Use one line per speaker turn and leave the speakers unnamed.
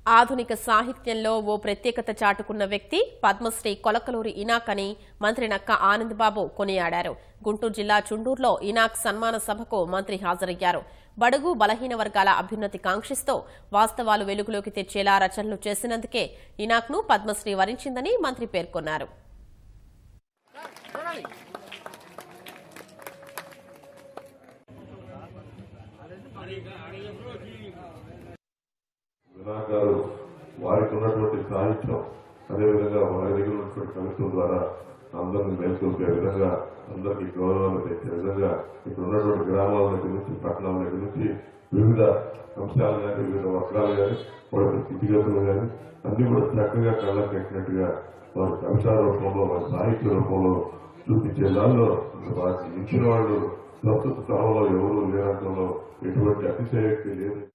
ఆధునిక సాహిత్యంలో ఓ ప్రత్యేకత చాటుకున్న వ్యక్తి పద్మశ్రీ కొలకలూరి ఇనాక్ అని మంత్రి నక్క ఆనందబాబు కొనియాడారు గుంటూరు జిల్లా చుండూరులో ఇనాక్ సన్మాన సభకు మంత్రి హాజరయ్యారు బడుగు బలహీన వర్గాల అభ్యున్నతి కాంక్షిస్తూ వాస్తవాలు వెలుగులోకి తెచ్చేలా రచనలు చేసినందుకే ఇనాక్ను పద్మశ్రీ వరించిందని మంత్రి పేర్కొన్నారు
వినాయక్ గారు వారికి ఉన్నటువంటి సాహిత్యం అదేవిధంగా వారి దగ్గర ఉన్నటువంటి కవిత్వం ద్వారా అందరిని మేల్కొల్పే విధంగా అందరికీ గౌరవాలు తెచ్చే విధంగా ఇక్కడ ఉన్నటువంటి గ్రామాల దగ్గర నుంచి పట్టణాల దగ్గర నుంచి వివిధ అంశాలు కానీ వివిధ వర్గాలు కానీ వాళ్ళ స్థితిగతులు కానీ అన్ని కూడా చక్కగా కళ్ళకు కట్టినట్టుగా వారి కవితా రూపంలో వారి సాహిత్య రూపంలో చూపించే దానిలో వారికి ఇచ్చిన వాళ్ళు ప్రస్తుత కాలంలో ఎవరు లేనంతలో ఎటువంటి అతిశయక్తి లేదు